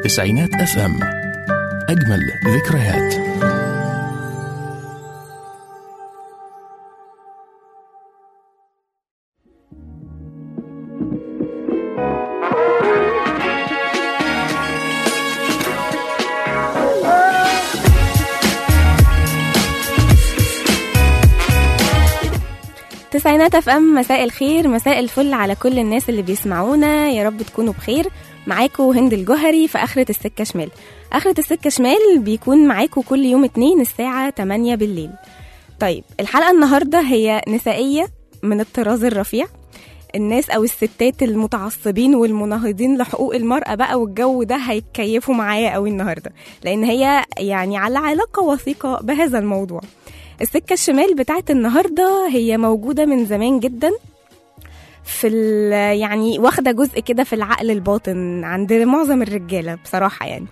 تسعينات اف ام اجمل ذكريات تسعينات اف ام مساء الخير مساء الفل على كل الناس اللي بيسمعونا يا رب تكونوا بخير معاكم هند الجوهري في اخرة السكة شمال اخرة السكة شمال بيكون معاكم كل يوم اتنين الساعة 8 بالليل طيب الحلقة النهاردة هي نسائية من الطراز الرفيع الناس او الستات المتعصبين والمناهضين لحقوق المرأة بقى والجو ده هيتكيفوا معايا قوي النهاردة لان هي يعني على علاقة وثيقة بهذا الموضوع السكة الشمال بتاعت النهاردة هي موجودة من زمان جدا في ال- يعني واخدة جزء كده في العقل الباطن عند معظم الرجالة بصراحة يعني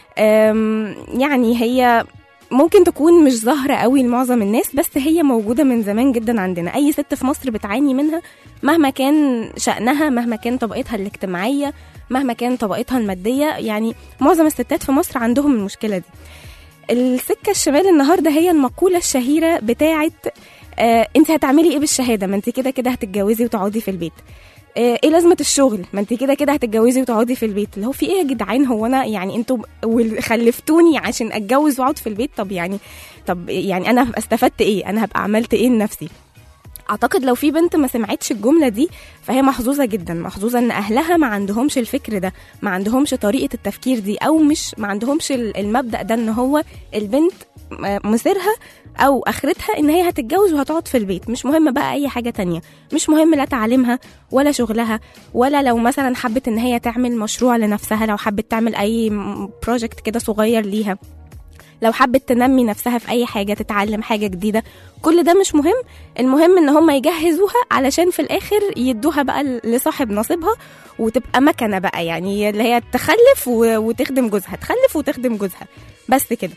أم، يعني هي ممكن تكون مش ظاهرة قوي لمعظم الناس بس هي موجودة من زمان جدا عندنا أي ست في مصر بتعاني منها مهما كان شأنها مهما كان طبقتها الاجتماعية مهما كان طبقتها المادية يعني معظم الستات في مصر عندهم المشكلة دي السكة الشمال النهاردة هي المقولة الشهيرة بتاعت آه انت هتعملي ايه بالشهادة ما انت كده كده هتتجوزي وتقعدي في البيت آه ايه لازمة الشغل ما انت كده كده هتتجوزي وتقعدي في البيت اللي هو في ايه يا جدعان هو انا يعني انتوا وال- خلفتوني عشان اتجوز واقعد في البيت طب يعني طب يعني انا هبقى استفدت ايه انا هبقى عملت ايه لنفسي اعتقد لو في بنت ما سمعتش الجمله دي فهي محظوظه جدا محظوظه ان اهلها ما عندهمش الفكر ده ما عندهمش طريقه التفكير دي او مش ما عندهمش ال- المبدا ده ان هو البنت م- مصيرها او اخرتها ان هي هتتجوز وهتقعد في البيت مش مهم بقى اي حاجه تانية مش مهم لا تعليمها ولا شغلها ولا لو مثلا حبت ان هي تعمل مشروع لنفسها لو حبت تعمل اي بروجكت كده صغير ليها لو حبت تنمي نفسها في اي حاجه تتعلم حاجه جديده كل ده مش مهم المهم ان هم يجهزوها علشان في الاخر يدوها بقى لصاحب نصيبها وتبقى مكنه بقى يعني اللي هي تخلف و- وتخدم جوزها تخلف وتخدم جوزها بس كده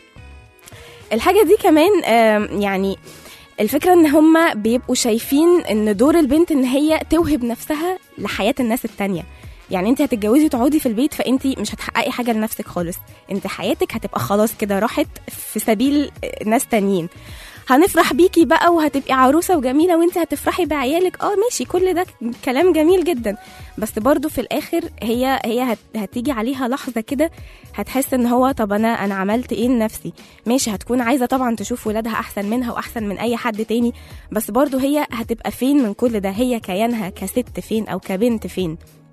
الحاجه دي كمان آم، يعني الفكره ان هم بيبقوا شايفين ان دور البنت ان هي توهب نفسها لحياه الناس التانية يعني انت هتتجوزي وتقعدي في البيت فانت مش هتحققي حاجه لنفسك خالص انت حياتك هتبقى خلاص كده راحت في سبيل ناس تانيين هنفرح بيكي بقى وهتبقي عروسه وجميله وانت هتفرحي بعيالك اه ماشي كل ده كلام جميل جدا بس برضو في الاخر هي هي هت هتيجي عليها لحظه كده هتحس ان هو طب انا انا عملت ايه لنفسي ماشي هتكون عايزه طبعا تشوف ولادها احسن منها واحسن من اي حد تاني بس برضو هي هتبقى فين من كل ده هي كيانها كست فين او كبنت فين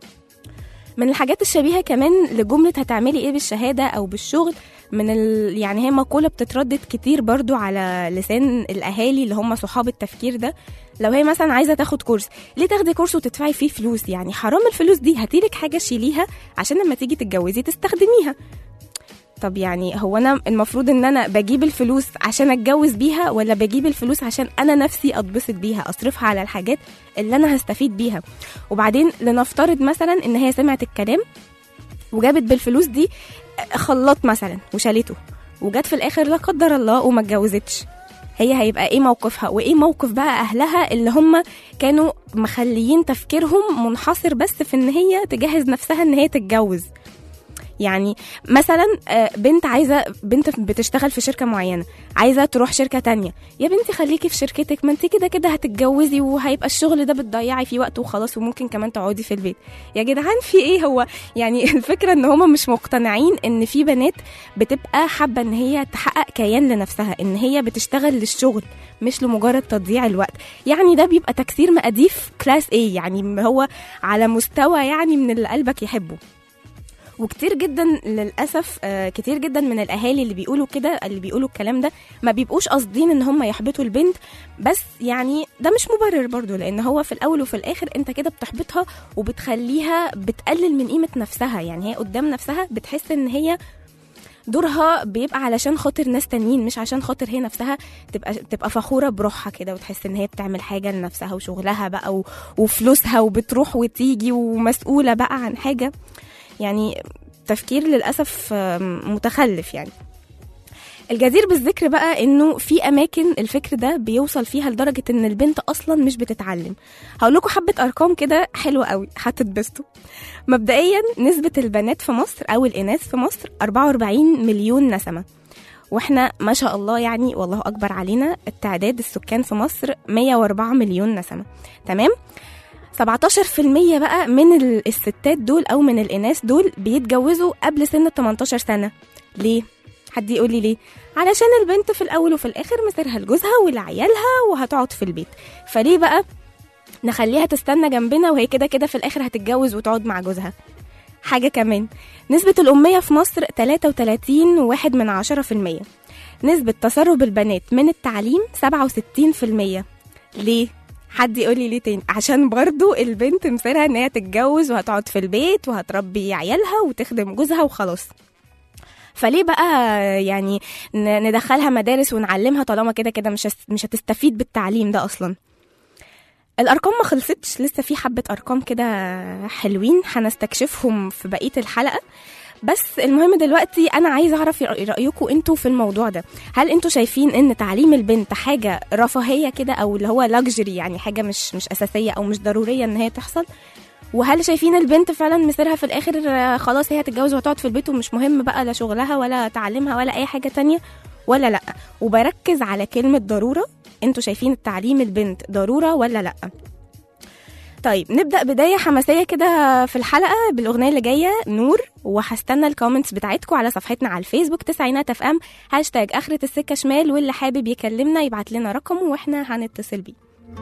من الحاجات الشبيهه كمان لجمله هتعملي ايه بالشهاده او بالشغل من ال... يعني هي مقوله بتتردد كتير برضو على لسان الاهالي اللي هم صحاب التفكير ده لو هي مثلا عايزه تاخد كورس ليه تاخدي كورس وتدفعي فيه فلوس يعني حرام الفلوس دي هاتيلك حاجه شيليها عشان لما تيجي تتجوزي تستخدميها طب يعني هو انا المفروض ان انا بجيب الفلوس عشان اتجوز بيها ولا بجيب الفلوس عشان انا نفسي اتبسط بيها اصرفها على الحاجات اللي انا هستفيد بيها وبعدين لنفترض مثلا ان هي سمعت الكلام وجابت بالفلوس دي خلاط مثلا وشالته وجت في الاخر لا قدر الله وما اتجوزتش هي هيبقى ايه موقفها وايه موقف بقى اهلها اللي هم كانوا مخليين تفكيرهم منحصر بس في ان هي تجهز نفسها ان هي تتجوز يعني مثلا آه، بنت عايزه بنت بتشتغل في شركه معينه عايزه تروح شركه تانية يا بنتي خليكي في شركتك ما انت كده كده هتتجوزي وهيبقى الشغل ده بتضيعي فيه وقت وخلاص وممكن كمان تقعدي في البيت يا جدعان في ايه هو يعني الفكره ان هما مش مقتنعين ان في بنات بتبقى حابه ان هي تحقق كيان لنفسها ان هي بتشتغل للشغل مش لمجرد تضييع الوقت يعني ده بيبقى تكسير مقاديف كلاس ايه يعني هو على مستوى يعني من اللي قلبك يحبه وكتير جدا للاسف آه، كتير جدا من الاهالي اللي بيقولوا كده اللي بيقولوا الكلام ده ما بيبقوش قاصدين ان هم يحبطوا البنت بس يعني ده مش مبرر برضو لان هو في الاول وفي الاخر انت كده بتحبطها وبتخليها بتقلل من قيمه نفسها يعني هي قدام نفسها بتحس ان هي دورها بيبقى علشان خاطر ناس تانيين مش عشان خاطر هي نفسها تبقى تبقى فخوره بروحها كده وتحس ان هي بتعمل حاجه لنفسها وشغلها بقى و... وفلوسها وبتروح وتيجي ومسؤوله بقى عن حاجه يعني تفكير للاسف آم، متخلف يعني الجدير بالذكر بقى انه في اماكن الفكر ده بيوصل فيها لدرجه ان البنت اصلا مش بتتعلم هقول لكم حبه ارقام كده حلوه قوي هتتبسطوا مبدئيا نسبه البنات في مصر او الاناث في مصر 44 مليون نسمه واحنا ما شاء الله يعني والله اكبر علينا التعداد السكان في مصر 104 مليون نسمه تمام 17% بقى من ال- الستات دول او من الاناث دول بيتجوزوا قبل سن ال 18 سنه ليه حد يقول لي ليه علشان البنت في الاول وفي الاخر مصيرها لجوزها ولعيالها وهتقعد في البيت فليه بقى نخليها تستنى جنبنا وهي كده كده في الاخر هتتجوز وتقعد مع جوزها حاجة كمان نسبة الأمية في مصر 33 واحد من عشرة في المية نسبة تسرب البنات من التعليم 67 في المية ليه؟ حد يقول لي ليه تاني عشان برضو البنت مصيرها ان هي تتجوز وهتقعد في البيت وهتربي عيالها وتخدم جوزها وخلاص فليه بقى يعني ن- ندخلها مدارس ونعلمها طالما كده كده مش هس- مش هتستفيد بالتعليم ده اصلا الارقام ما خلصتش لسه في حبه ارقام كده حلوين هنستكشفهم في بقيه الحلقه بس المهم دلوقتي انا عايزه اعرف رأي- رايكم انتوا في الموضوع ده هل انتوا شايفين ان تعليم البنت حاجه رفاهيه كده او اللي هو لاكجري يعني حاجه مش مش اساسيه او مش ضروريه ان هي تحصل وهل شايفين البنت فعلا مصيرها في الاخر آه، خلاص هي هتتجوز وهتقعد في البيت ومش مهم بقى لا شغلها ولا تعليمها ولا اي حاجه تانية ولا لا وبركز على كلمه ضروره انتوا شايفين التعليم البنت ضروره ولا لا طيب نبدا بدايه حماسيه كده في الحلقه بالاغنيه اللي جايه نور وهستنى الكومنتس بتاعتكم على صفحتنا على الفيسبوك تسعينات اف ام هاشتاج اخره السكه شمال واللي حابب يكلمنا يبعت لنا رقمه واحنا هنتصل بيه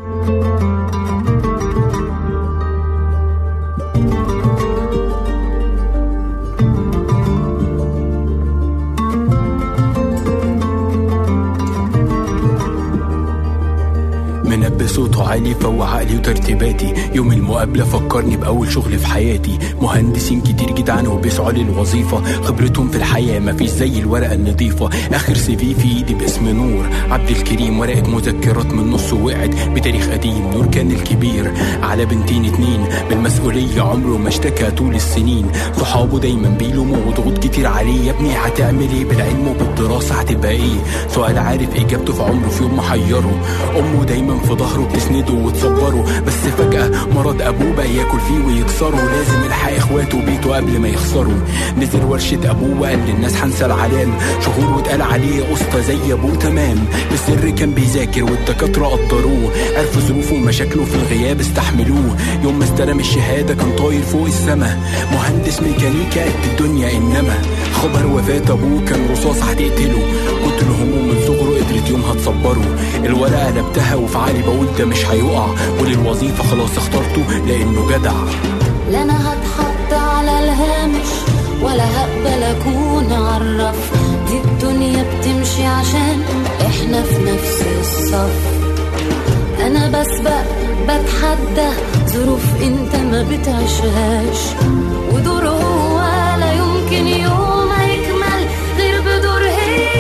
منبه صوته عالي فوق عقلي وترتيباتي يوم المقابلة فكرني بأول شغل في حياتي مهندسين كتير جدعان وبيسعوا للوظيفة خبرتهم في الحياة مفيش زي الورقة النظيفة آخر سي في في إيدي باسم نور عبد الكريم ورقة مذكرات من نص وقعت بتاريخ قديم نور كان الكبير على بنتين اتنين بالمسؤولية عمره ما اشتكى طول السنين صحابه دايما بيلوموا وضغوط كتير عليه يا ابني هتعمل ايه بالعلم وبالدراسة هتبقى ايه سؤال عارف اجابته في عمره في يوم محيره امه دايما في ظهره بتسنده وتصبره بس فجأة مرض ابوه بقى ياكل فيه ويكسره لازم يلحق اخواته وبيته قبل ما يخسروا نزل ورشة ابوه وقال للناس هنسى العلام شهور واتقال عليه اسطى زي ابوه تمام بالسر كان بيذاكر والدكاترة قدروه عرفوا ظروفه ومشاكله في الغياب استحملوه يوم ما استلم الشهادة كان طاير فوق السما مهندس ميكانيكا قد الدنيا انما خبر وفاة ابوه كان رصاص هتقتله كتر همه من صغره قدرت يومها تصبره الورقة قلبتها وفي عقلي بقول ده مش هيقع وللوظيفة خلاص اخترته لانه جدع لا انا هتحط على الهامش ولا هقبل اكون عرف دي الدنيا بتمشي عشان احنا في نفس الصف انا بسبق بتحدى ظروف انت ما بتعيشهاش ودور هو لا يمكن يوم هيكمل غير بدور هي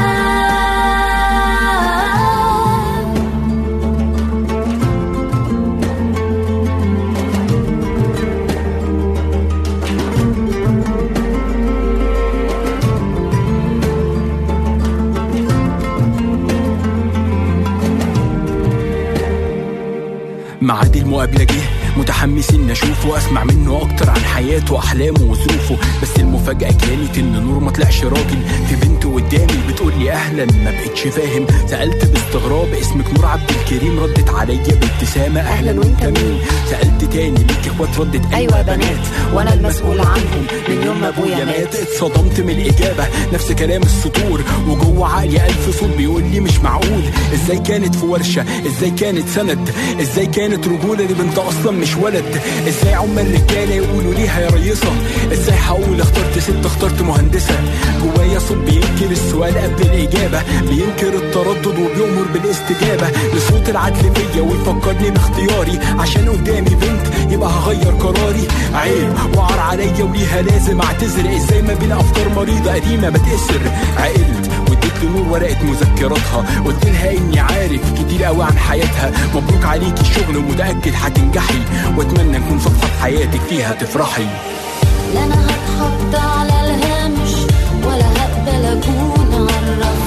ميعاد المقابلة جه متحمس اني اشوفه اسمع منه اكتر عن حياته واحلامه وظروفه بس المفاجأة كانت ان نور ما طلعش راجل في بنت قدامي بتقول لي اهلا ما بقتش فاهم سألت باستغراب اسمك نور عبد الكريم ردت عليا بابتسامة اهلا وانت مين سألت تاني ليك اخوات ردت ايوه بنات وانا المسؤول عنهم من يوم ما ابويا مات اتصدمت من الاجابة نفس كلام السطور وجوه عقلي الف صوت بيقول لي مش معقول ازاي كانت في ورشة ازاي كانت سند ازاي كانت رجولة دي بنت اصلا مش ولد ازاي عم الرجالة يقولوا ليها يا ريصة ازاي هقول اخترت ست اخترت مهندسة جوايا صوت بينكر السؤال قبل الاجابة بينكر التردد وبيؤمر بالاستجابة لصوت العدل فيا ويفكرني باختياري عشان قدامي بنت يبقى هغير قراري عيب وعر عليا وليها لازم اعتذر ازاي ما بين افكار مريضة قديمة بتأسر عقلت واديت لنور ورقة مذكراتها قلت لها اني عارف كتير قوي عن حياتها مبروك عليكي الشغل ومتأكد هتنجحي واتمنى نكون صفحة في حياتك فيها تفرحي لا انا هتحط على الهامش ولا هقبل اكون عرف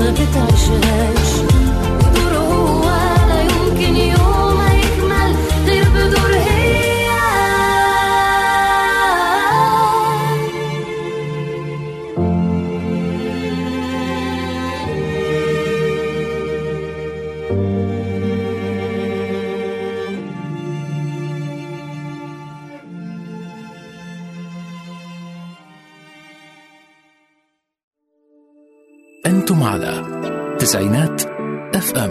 ما بتعيشهاش ودور هو لا يمكن يوم هيكمل غير بدور هي أنتم على تسعينات اف ام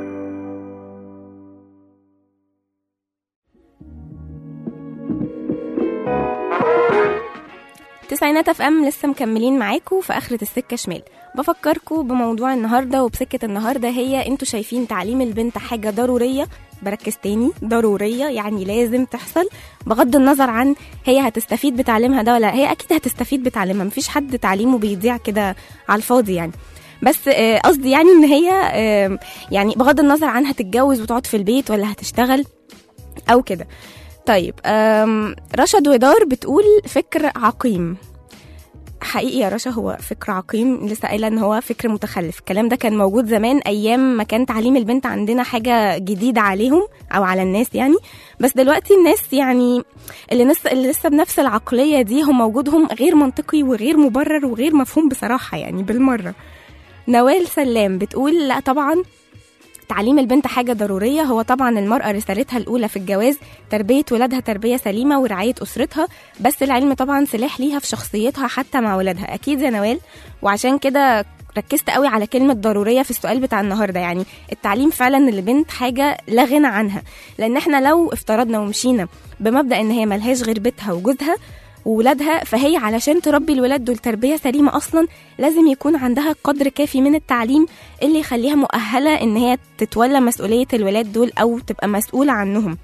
تسعينات اف ام لسه مكملين معاكم في اخرة السكة شمال بفكركم بموضوع النهارده وبسكة النهارده هي انتوا شايفين تعليم البنت حاجة ضرورية بركز تاني ضرورية يعني لازم تحصل بغض النظر عن هي هتستفيد بتعليمها ده ولا لأ. هي اكيد هتستفيد بتعليمها مفيش حد تعليمه بيضيع كده على الفاضي يعني بس آه، قصدي يعني ان هي آه، يعني بغض النظر عن هتتجوز وتقعد في البيت ولا هتشتغل او كده طيب آم، رشا دويدار بتقول فكر عقيم حقيقي يا رشا هو فكر عقيم لسه قايله ان هو فكر متخلف الكلام ده كان موجود زمان ايام ما كان تعليم البنت عندنا حاجه جديده عليهم او على الناس يعني بس دلوقتي الناس يعني اللي لسه اللي لسه بنفس العقليه دي هم وجودهم غير منطقي وغير مبرر وغير مفهوم بصراحه يعني بالمره نوال سلام بتقول لا طبعا تعليم البنت حاجة ضرورية هو طبعا المرأة رسالتها الأولى في الجواز تربية ولادها تربية سليمة ورعاية أسرتها بس العلم طبعا سلاح ليها في شخصيتها حتى مع ولادها أكيد يا نوال وعشان كده ركزت قوي على كلمة ضرورية في السؤال بتاع النهاردة يعني التعليم فعلا للبنت حاجة لا غنى عنها لأن احنا لو افترضنا ومشينا بمبدأ إن هي ملهاش غير بيتها وجوزها وولادها فهي علشان تربي الولاد دول تربية سليمة أصلا لازم يكون عندها قدر كافي من التعليم اللي يخليها مؤهلة إن هي تتولى مسؤولية الولاد دول أو تبقى مسؤولة عنهم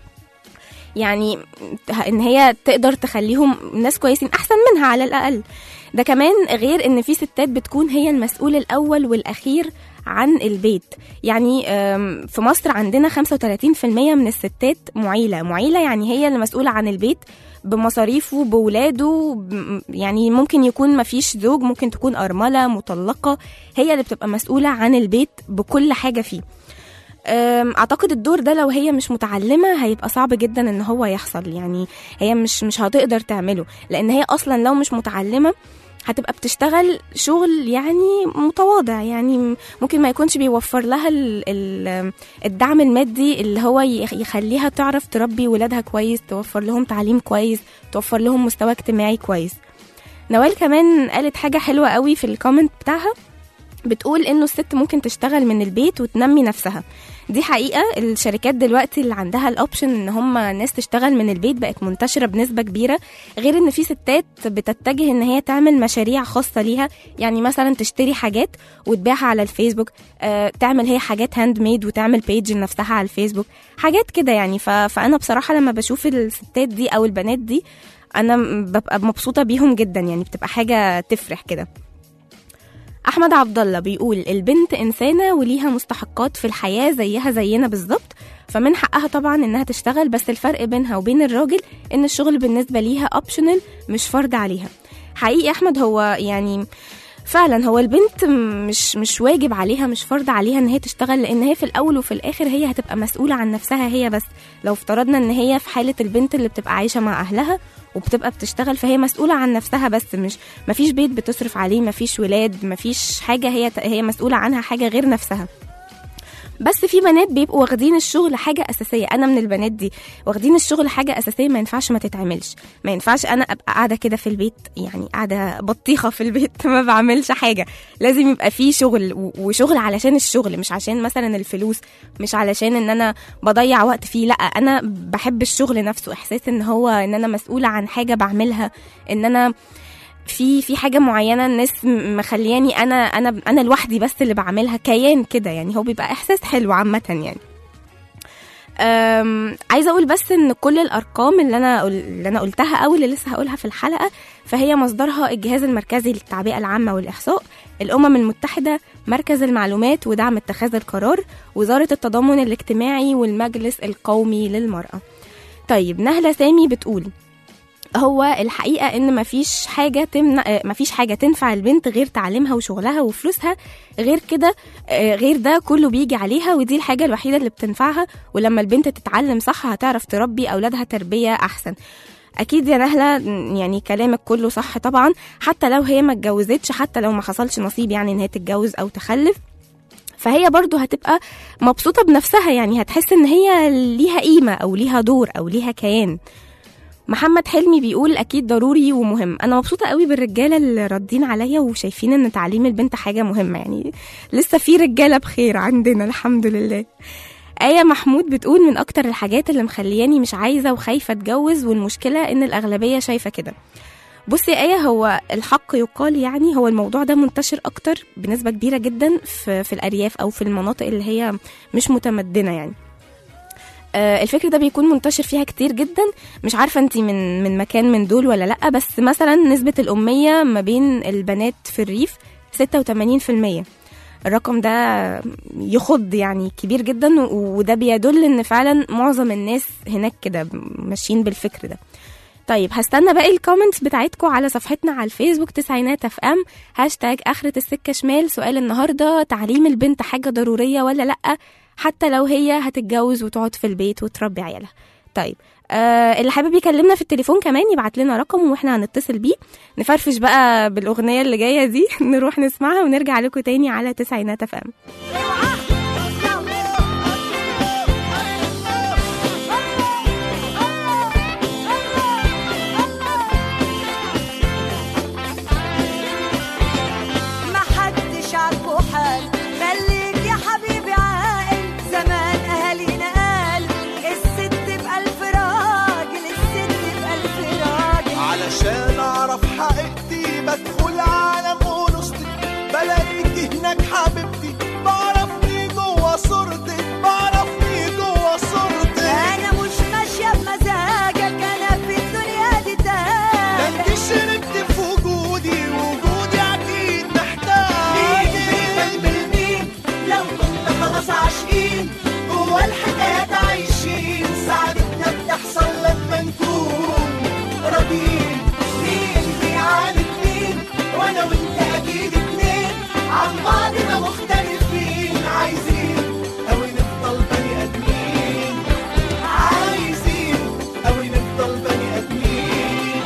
يعني ان هي تقدر تخليهم ناس كويسين احسن منها على الاقل ده كمان غير ان في ستات بتكون هي المسؤول الاول والاخير عن البيت يعني أم، في مصر عندنا 35% من الستات معيلة معيلة يعني هي اللي مسؤولة عن البيت بمصاريفه بولاده ب- يعني ممكن يكون مفيش زوج ممكن تكون أرملة مطلقة هي اللي بتبقى مسؤولة عن البيت بكل حاجة فيه أم، اعتقد الدور ده لو هي مش متعلمه هيبقى صعب جدا ان هو يحصل يعني هي مش مش هتقدر تعمله لان هي اصلا لو مش متعلمه هتبقى بتشتغل شغل يعني متواضع يعني ممكن ما يكونش بيوفر لها ال ال الدعم المادي اللي هو يخ- يخليها تعرف تربي ولادها كويس توفر لهم تعليم كويس توفر لهم مستوى اجتماعي كويس نوال كمان قالت حاجة حلوة قوي في الكومنت بتاعها بتقول انه الست ممكن تشتغل من البيت وتنمي نفسها دي حقيقة الشركات دلوقتي اللي عندها الاوبشن ان هم ناس تشتغل من البيت بقت منتشرة بنسبة كبيرة غير ان في ستات بتتجه ان هي تعمل مشاريع خاصة ليها يعني مثلا تشتري حاجات وتبيعها على الفيسبوك آه، تعمل هي حاجات هاند ميد وتعمل بيج لنفسها على الفيسبوك حاجات كده يعني ف... فانا بصراحة لما بشوف الستات دي او البنات دي انا ببقى مبسوطة بيهم جدا يعني بتبقى حاجة تفرح كده احمد عبد الله بيقول البنت انسانه وليها مستحقات في الحياه زيها زينا بالظبط فمن حقها طبعا انها تشتغل بس الفرق بينها وبين الراجل ان الشغل بالنسبه ليها اوبشنال مش فرض عليها حقيقي يا احمد هو يعني فعلا هو البنت مش مش واجب عليها مش فرض عليها ان هي تشتغل لان هي في الاول وفي الاخر هي هتبقى مسؤوله عن نفسها هي بس لو افترضنا ان هي في حاله البنت اللي بتبقى عايشه مع اهلها وبتبقى بتشتغل فهي مسؤوله عن نفسها بس مش مفيش بيت بتصرف عليه مفيش ولاد مفيش حاجه هي هي مسؤوله عنها حاجه غير نفسها بس في بنات بيبقوا واخدين الشغل حاجه اساسيه انا من البنات دي واخدين الشغل حاجه اساسيه ما ينفعش ما تتعملش ما ينفعش انا ابقى قاعده كده في البيت يعني قاعده بطيخه في البيت ما بعملش حاجه لازم يبقى في شغل و- وشغل علشان الشغل مش عشان مثلا الفلوس مش علشان ان انا بضيع وقت فيه لا انا بحب الشغل نفسه احساس ان هو ان انا مسؤوله عن حاجه بعملها ان انا في في حاجه معينه الناس م- مخلياني انا انا انا لوحدي بس اللي بعملها كيان كده يعني هو بيبقى احساس حلو عامه يعني أم، عايزه اقول بس ان كل الارقام اللي انا قل- اللي انا قلتها او اللي لسه هقولها في الحلقه فهي مصدرها الجهاز المركزي للتعبئه العامه والاحصاء الامم المتحده مركز المعلومات ودعم اتخاذ القرار وزاره التضامن الاجتماعي والمجلس القومي للمراه طيب نهله سامي بتقول هو الحقيقة إن مفيش حاجة تمنع آه، مفيش حاجة تنفع البنت غير تعليمها وشغلها وفلوسها غير كده آه، غير ده كله بيجي عليها ودي الحاجة الوحيدة اللي بتنفعها ولما البنت تتعلم صح هتعرف تربي أولادها تربية أحسن أكيد يا نهلة م، يعني كلامك كله صح طبعا حتى لو هي ما اتجوزتش حتى لو ما حصلش نصيب يعني إن هي تتجوز أو تخلف فهي برضو هتبقى مبسوطة بنفسها يعني هتحس إن هي ليها قيمة أو ليها دور أو ليها كيان محمد حلمي بيقول اكيد ضروري ومهم انا مبسوطه قوي بالرجاله اللي ردين عليا وشايفين ان تعليم البنت حاجه مهمه يعني لسه في رجاله بخير عندنا الحمد لله آية محمود بتقول من أكتر الحاجات اللي مخلياني مش عايزة وخايفة أتجوز والمشكلة إن الأغلبية شايفة كده بصي آية هو الحق يقال يعني هو الموضوع ده منتشر أكتر بنسبة كبيرة جدا في, في الأرياف أو في المناطق اللي هي مش متمدنة يعني آه، الفكر ده بيكون منتشر فيها كتير جدا مش عارفة انت من من مكان من دول ولا لأ بس مثلا نسبة الأمية ما بين البنات في الريف 86% الرقم ده يخض يعني كبير جدا و- وده بيدل ان فعلا معظم الناس هناك كده ماشيين بالفكر ده طيب هستنى باقي الكومنتس بتاعتكم على صفحتنا على الفيسبوك تسعينات اف ام هاشتاج اخرة السكة شمال سؤال النهاردة تعليم البنت حاجة ضرورية ولا لأ حتى لو هي هتتجوز وتقعد في البيت وتربي عيالها طيب آه اللي حابب يكلمنا في التليفون كمان يبعت لنا رقم واحنا هنتصل بيه نفرفش بقى بالاغنيه اللي جايه دي نروح نسمعها ونرجع لكم تاني على تسعينات اف ام ما حدش عاجبه حال خليك يا حبيبي عاقل زمان اهالينا قال الست بألف راجل الست بألف راجل علشان اعرف حقيقتي بدخل عالم انوثتي بلاقيك هناك حبيبتي بعرفني جوه صورتك بعرفني جوه صورتك انا مش ماشيه بمزاجك انا في الدنيا دي ده تاجك انت شربت في وجودي وجودي اكيد محتاج مين لو كنا خلاص عاشقين جوه الحكايات عايشين سعادتنا بتحصل لما نكون راضيين مين بيعاند مين وانا وانت اكيد اتنين عن بعضنا مختلفين عايزين اوي نفضل بني ادمين عايزين اوي نفضل بني ادمين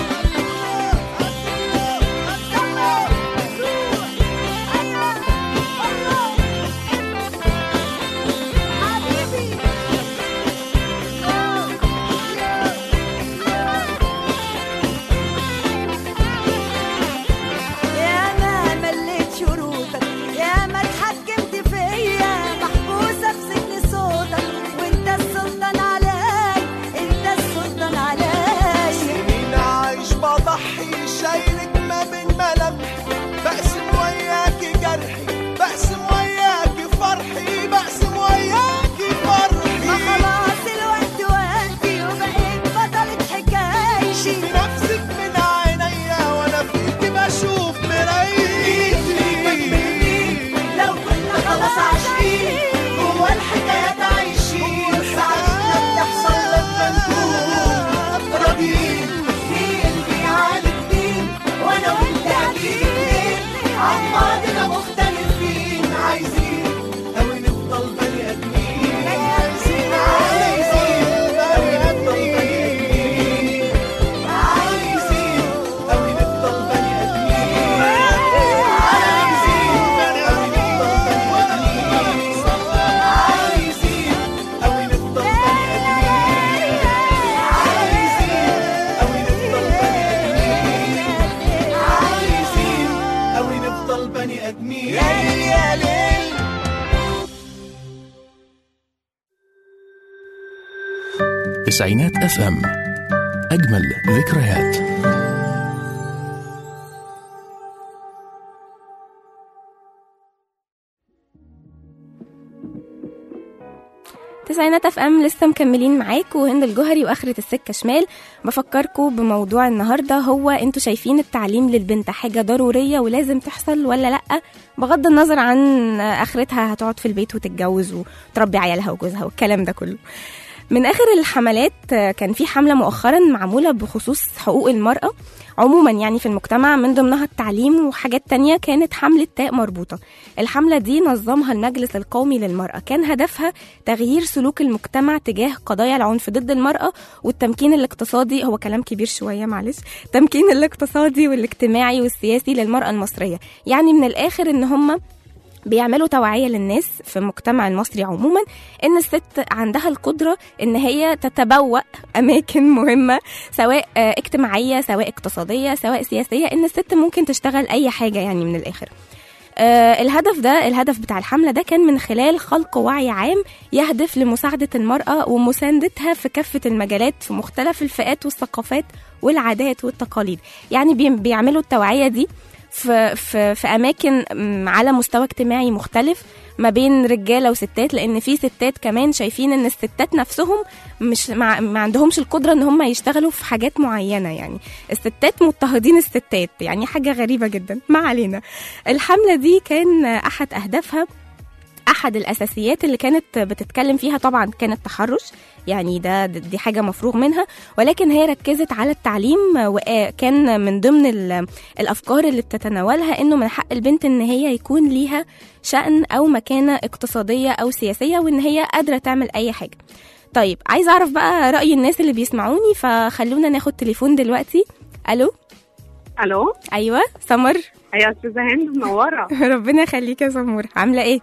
يا ما مليت شروطك يا ما اتحكمت فيا محبوسة في سجن صوتك وانت السلطان عليا انت السلطان عليا سنين عايش بضحي شايلك ما بين ملامحي بقسم وياكي جرحي بقسم وياكي فرحي بقسم وياكي فرحي ما خلاص الوقت وقتي وبقيت بطلة حكايتي نفسك من عينيا وانا فيكي بشوف مرايتي لو كنا خلاص عاشقين جوه الحكايات عايشين ساعتنا بتحصل لما نكون راضيين مين بيعاند مين وانا وانت اكيد مين عن بعضنا مختلفين عايزين اوي نفضل بني ادمين عايزين اوي نفضل بني ادمين عايزين اوي نفضل بني ادمين عايزين اوي نفضل بني ادمين عايزين اوي نفضل بني ادمين عايزين اوي نفضل بني ادمين عايزين اوي نفضل بني ادمين يا ليل يا ليل تسعينات اف ام اجمل ذكريات تسعينات اف ام لسه مكملين معاكم وهند الجوهري واخرة السكة شمال بفكركم بموضوع النهارده هو انتوا شايفين التعليم للبنت حاجة ضرورية ولازم تحصل ولا لأ بغض النظر عن اخرتها هتقعد في البيت وتتجوز وتربي عيالها وجوزها والكلام ده كله من اخر الحملات آه، كان في حمله مؤخرا معموله بخصوص حقوق المراه عموما يعني في المجتمع من ضمنها التعليم وحاجات تانية كانت حملة تاء مربوطة الحملة دي نظمها المجلس القومي للمرأة كان هدفها تغيير سلوك المجتمع تجاه قضايا العنف ضد المرأة والتمكين الاقتصادي هو كلام كبير شوية معلش التمكين الاقتصادي والاجتماعي والسياسي للمرأة المصرية يعني من الآخر إن هم بيعملوا توعية للناس في المجتمع المصري عموما ان الست عندها القدرة ان هي تتبوأ اماكن مهمة سواء آه، اجتماعية سواء اقتصادية سواء سياسية ان الست ممكن تشتغل اي حاجة يعني من الاخر آه، الهدف ده الهدف بتاع الحملة ده كان من خلال خلق وعي عام يهدف لمساعدة المرأة ومساندتها في كافة المجالات في مختلف الفئات والثقافات والعادات والتقاليد يعني بي- بيعملوا التوعية دي في, في, في أماكن م، على مستوى اجتماعي مختلف ما بين رجالة وستات لأن في ستات كمان شايفين إن الستات نفسهم مش ما, ما عندهمش القدرة إن هم يشتغلوا في حاجات معينة يعني الستات مضطهدين الستات يعني حاجة غريبة جدا ما علينا الحملة دي كان أحد أهدافها احد الاساسيات اللي كانت بتتكلم فيها طبعا كان التحرش يعني ده دي حاجه مفروغ منها ولكن هي ركزت على التعليم وكان من ضمن ال- الافكار اللي بتتناولها انه من حق البنت ان هي يكون ليها شأن او مكانه اقتصاديه او سياسيه وان هي قادره تعمل اي حاجه طيب عايزه اعرف بقى راي الناس اللي بيسمعوني فخلونا ناخد تليفون دلوقتي الو الو ايوه سمر يا استاذه هند منوره ربنا يخليك يا سمور عامله ايه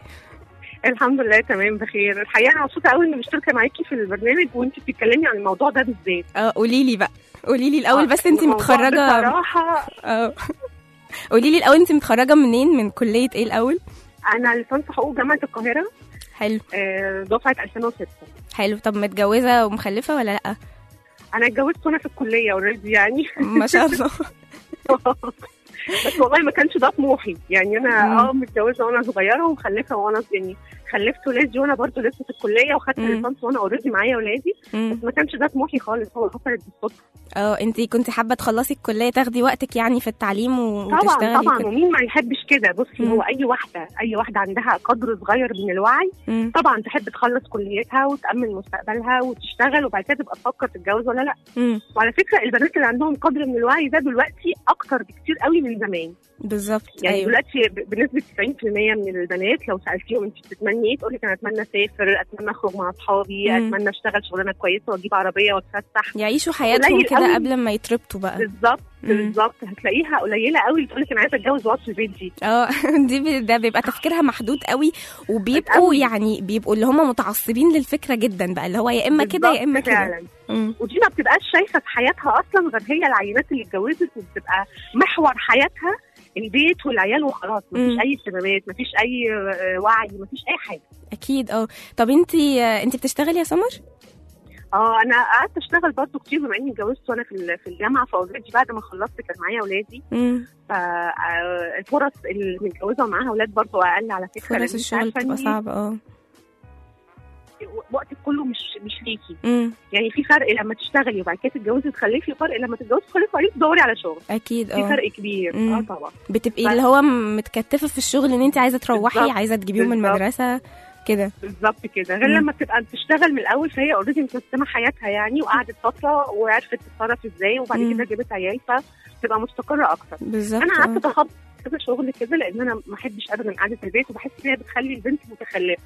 الحمد لله تمام بخير الحقيقه انا مبسوطه قوي اني مشتركه معاكي في البرنامج وانت بتتكلمي عن الموضوع ده بالذات اه قولي لي بقى قولي لي الاول بس انت الموضوع متخرجه بصراحه اه قولي لي الاول انت متخرجه منين من كليه ايه الاول انا لسان حقوق جامعه القاهره حلو آه، دفعه 2006 حلو طب متجوزه ومخلفه ولا لا انا اتجوزت وانا في الكليه اوريدي يعني ما شاء الله بس والله ما كانش ده طموحي يعني انا مم. اه متجوزه وانا صغيره ومخلفه وانا يعني خلفت ولادي وانا برضو لسه في الكليه وخدت مم. ليسانس وانا اوريدي معايا ولادي مم. بس ما كانش ده طموحي خالص هو حصلت بالصدفه اه انت كنت حابه تخلصي الكليه تاخدي وقتك يعني في التعليم و- طبعا وتشتغلي طبعا وكده. ومين ما يحبش كده بصي مم. هو اي واحده اي واحده عندها قدر صغير من الوعي مم. طبعا تحب تخلص كليتها وتامن مستقبلها وتشتغل وبعد كده تبقى تفكر تتجوز ولا لا مم. وعلى فكره البنات اللي عندهم قدر من الوعي ده دلوقتي اكتر بكتير قوي من زمان بالظبط يعني ايوه دلوقتي ب- بنسبه 90% من البنات لو سالتيهم انت بتتمني ايه تقول لك انا اتمنى اسافر اتمنى اخرج مع اصحابي مم. اتمنى اشتغل شغلانه كويسه واجيب عربيه واتفسح يعيشوا حياتهم قليل كده قوي. قبل ما يتربطوا بقى بالظبط مم. بالظبط هتلاقيها قليله قوي تقول لك انا عايزه اتجوز واقعد في البيت دي اه دي بي- ده بيبقى تفكيرها محدود قوي وبيبقوا قوي. يعني بيبقوا اللي هم متعصبين للفكره جدا بقى اللي هو يا اما كده يا اما بالظبط كده فعلا مم. ودي ما بتبقاش شايفه في حياتها اصلا غير هي العينات اللي اتجوزت وبتبقى محور حياتها البيت والعيال وخلاص مم. مفيش اي اهتمامات مفيش اي آه، وعي مفيش اي حاجه اكيد اه طب انت انت بتشتغلي يا سمر اه انا قعدت اشتغل برضو كتير بما اني اتجوزت وانا في ال- في الجامعه فاوريدي بعد ما خلصت كان معايا اولادي مم. فالفرص اللي متجوزه ومعاها اولاد برضو اقل على فكره لأن فرص انت الشغل عارفة بتبقى إن صعبه اه وقتك كله مش مش ليكي مم. يعني في فرق لما تشتغلي وبعد كده تتجوزي وتخلفي فرق لما تتجوزي تخلفي وبعدين تدوري على شغل اكيد في اه فرق كبير مم. اه طبعا بتبقي بس- اللي هو متكتفه في الشغل ان انت عايزه تروحي بالظبط. عايزه تجيبيهم من بالظبط. المدرسه كده بالظبط كده غير مم. لما بتبقى بتشتغل من الاول فهي اوريدي مسستمه حياتها يعني وقعدت فتره وعرفت تتصرف ازاي وبعد مم. كده جابت عيال فتبقى مستقره اكتر بالظبط انا آه. قعدت بخبط كذا شغل كده لان انا ما احبش ابدا قعده البيت وبحس ان هي بتخلي البنت متخلفه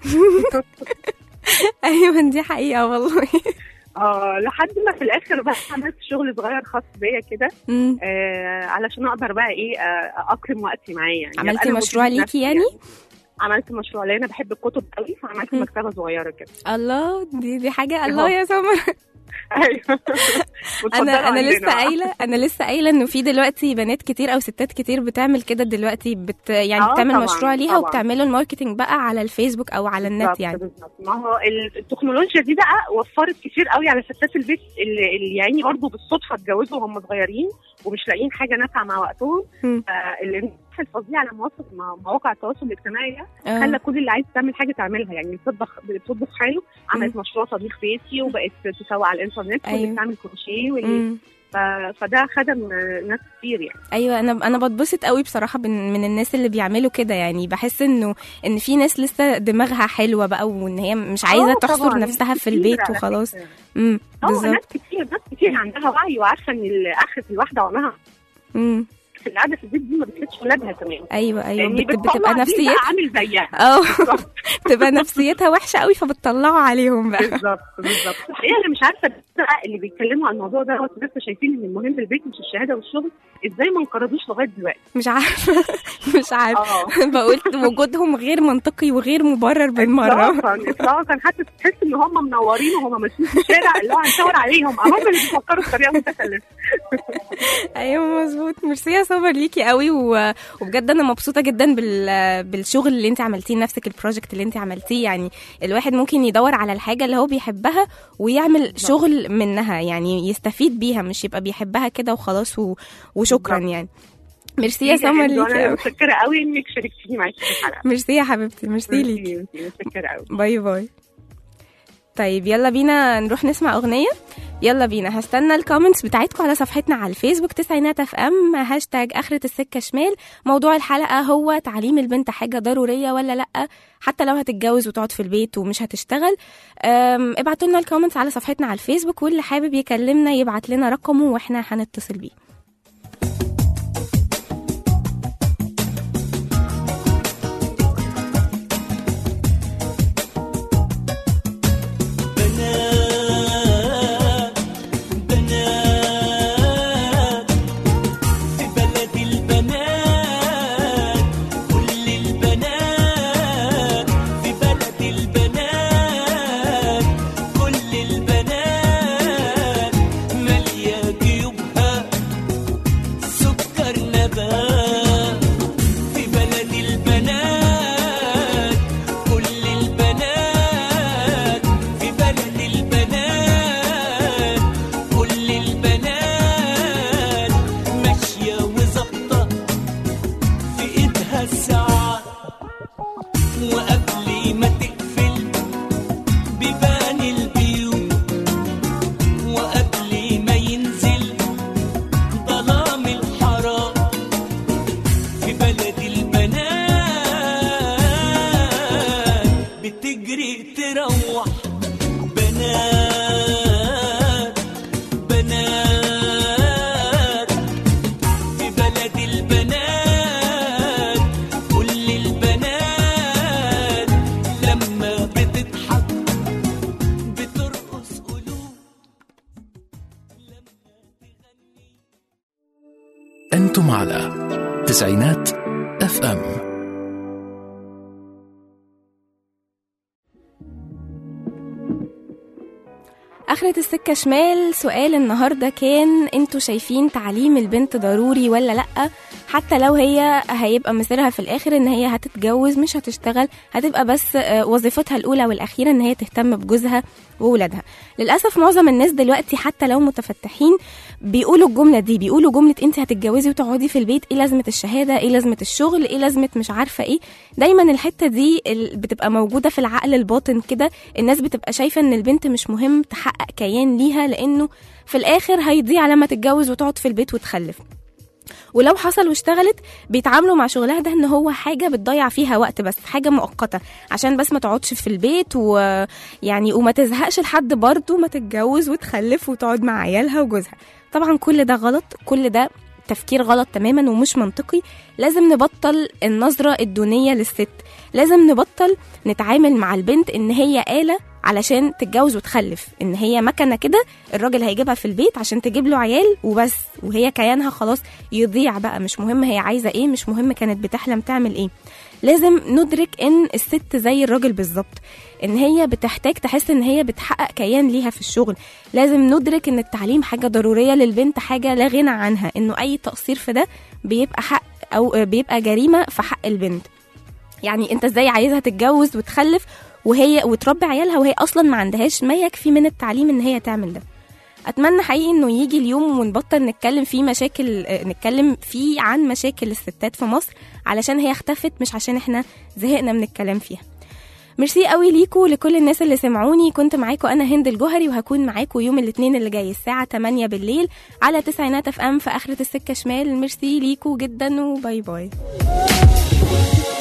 ايوه دي حقيقه والله اه لحد ما في الاخر بقى عملت شغل صغير خاص بيا كده مم. آه علشان اقدر بقى ايه آه اقلم وقتي معاه يعني عملتي أبقى أنا مشروع مديرة ليكي نفسي يعني؟ عملت مشروع لان انا بحب الكتب قوي فعملت مم. مكتبه صغيره كده الله دي دي حاجه أهو. الله يا سمر ايوه انا انا متفضلة لسه عندنا. قايله انا لسه قايله انه في دلوقتي بنات كتير او ستات كتير بتعمل كده دلوقتي بت يعني آه بتعمل طبعاً، مشروع ليها طبعاً. وبتعمله الماركتينج بقى على الفيسبوك او على النت بالظبط، يعني بالظبط ما هو ال- التكنولوجيا دي بقى وفرت كتير قوي على ستات البيت اللي, اللي يعني برضه بالصدفه اتجوزوا وهم صغيرين ومش لاقيين حاجه نافعه مع وقتهم مم. فالانفتاح الفظيع على مواقع مع مواقع التواصل الاجتماعي ده آه. خلى كل اللي عايز تعمل حاجه تعملها يعني اللي بتطبخ بتطبخ حاله عملت مشروع طبيخ بيتي وبقت تسوق على الانترنت واللي أيوة. بتعمل كروشيه واللي مم. ف... فده خدم آه، ناس كتير يعني ايوه انا انا بتبسط قوي بصراحه من, من الناس اللي بيعملوا كده يعني بحس انه ان في ناس لسه دماغها حلوه بقى وان هي مش عايزه آه، تحصر طبعاً، نفسها ناس في كتير البيت على وخلاص فكرة. امم اه بالظبط ناس كتير ناس كتير عندها وعي وعارفه ان ال- اخره الواحده عمرها امم في القعده في البيت دي ما بتفيدش ولادها كمان ايوه ايوه يعني بت- بتطلع بتبقى دي نفسيتها بقى عامل زيها اه بالظبط بتبقى نفسيتها وحشه قوي فبتطلعوا عليهم بقى بالظبط بالظبط الحقيقه انا مش عارفه بقى اللي بيتكلموا عن الموضوع ده لسه شايفين ان المهم في البيت مش الشهاده والشغل ازاي ما انقرضوش لغايه دلوقتي مش عارفه مش عارفه اه بقول وجودهم غير منطقي وغير مبرر بالمره اطلاقا اطلاقا حتى تحس ان هم منورين وهم ماشيين في الشارع اللي هو هنشاور عليهم هم اللي بيفكروا بطريقه متخلفه ايوه مظبوط ميرسي يا سمر ليكي قوي و... وبجد انا مبسوطه جدا بال... بالشغل اللي انت عملتيه لنفسك البروجكت اللي انت عملتيه يعني الواحد ممكن يدور على الحاجه اللي هو بيحبها ويعمل شغل منها يعني يستفيد بيها مش يبقى بيحبها كده وخلاص و... وشكرا بالظبط. يعني ميرسي يا سمر ليكي انا قوي متشكره قوي انك شاركتيني معاكي في الحلقه ميرسي يا حبيبتي ميرسي ليكي ميرسي، متشكره قوي باي باي طيب يلا بينا نروح نسمع أغنية يلا بينا هستنى الكومنتس بتاعتكم على صفحتنا على الفيسبوك تسعينات اف ام هاشتاج اخرة السكة شمال موضوع الحلقة هو تعليم البنت حاجة ضرورية ولا لأ حتى لو هتتجوز وتقعد في البيت ومش هتشتغل أم، ابعتوا لنا الكومنتس على صفحتنا على الفيسبوك واللي حابب يكلمنا يبعت لنا رقمه واحنا هنتصل بيه بنات بنات في بلد البنات كل البنات في بلد البنات كل البنات مالية جيوبها سكر نبات في بلد البنات كل البنات في بلد البنات كل البنات ماشية وظابطة في ايدها الساعات وقبل ما تقفل بيبان البيوت وقبل ما ينزل ظلام الحرام في بلد البنات بتجري تروح بنات بنات في بلد البنات كل البنات لما بتضحك بترقص قلوب أنتم على تسعينات اف ام آخرة السكة شمال سؤال النهاردة كان انتوا شايفين تعليم البنت ضروري ولا لأ حتى لو هي هيبقى مصيرها في الآخر ان هي هتتجوز مش هتشتغل هتبقى بس آه، وظيفتها الأولى والأخيرة ان هي تهتم بجوزها وولادها للأسف معظم الناس دلوقتي حتى لو متفتحين بيقولوا الجملة دي بيقولوا جملة انت هتتجوزي وتقعدي في البيت ايه لازمة الشهادة ايه لازمة الشغل ايه لازمة مش عارفة ايه دايما الحتة دي ال- بتبقى موجودة في العقل الباطن كده الناس بتبقى شايفة ان البنت مش مهم تحقق كيان ليها لانه في الاخر هيضيع لما تتجوز وتقعد في البيت وتخلف ولو حصل واشتغلت بيتعاملوا مع شغلها ده ان هو حاجه بتضيع فيها وقت بس حاجه مؤقته عشان بس ما تقعدش في البيت ويعني وما تزهقش لحد برضه ما تتجوز وتخلف وتقعد مع عيالها وجوزها طبعا كل ده غلط كل ده تفكير غلط تماما ومش منطقي لازم نبطل النظرة الدونية للست لازم نبطل نتعامل مع البنت ان هي آلة علشان تتجوز وتخلف ان هي مكنة كده الراجل هيجيبها في البيت عشان تجيب له عيال وبس وهي كيانها خلاص يضيع بقى مش مهم هي عايزة ايه مش مهم كانت بتحلم تعمل ايه لازم ندرك ان الست زي الراجل بالظبط ان هي بتحتاج تحس ان هي بتحقق كيان ليها في الشغل لازم ندرك ان التعليم حاجه ضروريه للبنت حاجه لا غنى عنها انه اي تقصير في ده بيبقى حق او بيبقى جريمه في حق البنت يعني انت ازاي عايزها تتجوز وتخلف وهي وتربي عيالها وهي اصلا ما عندهاش ما يكفي من التعليم ان هي تعمل ده اتمنى حقيقي انه يجي اليوم ونبطل نتكلم فيه مشاكل آه، نتكلم فيه عن مشاكل الستات في مصر علشان هي اختفت مش عشان احنا زهقنا من الكلام فيها ميرسي قوي ليكوا لكل الناس اللي سمعوني كنت معاكوا انا هند الجوهري وهكون معاكوا يوم الاثنين اللي جاي الساعه 8 بالليل على تسعينات اف ام في اخره السكه شمال ميرسي ليكوا جدا وباي باي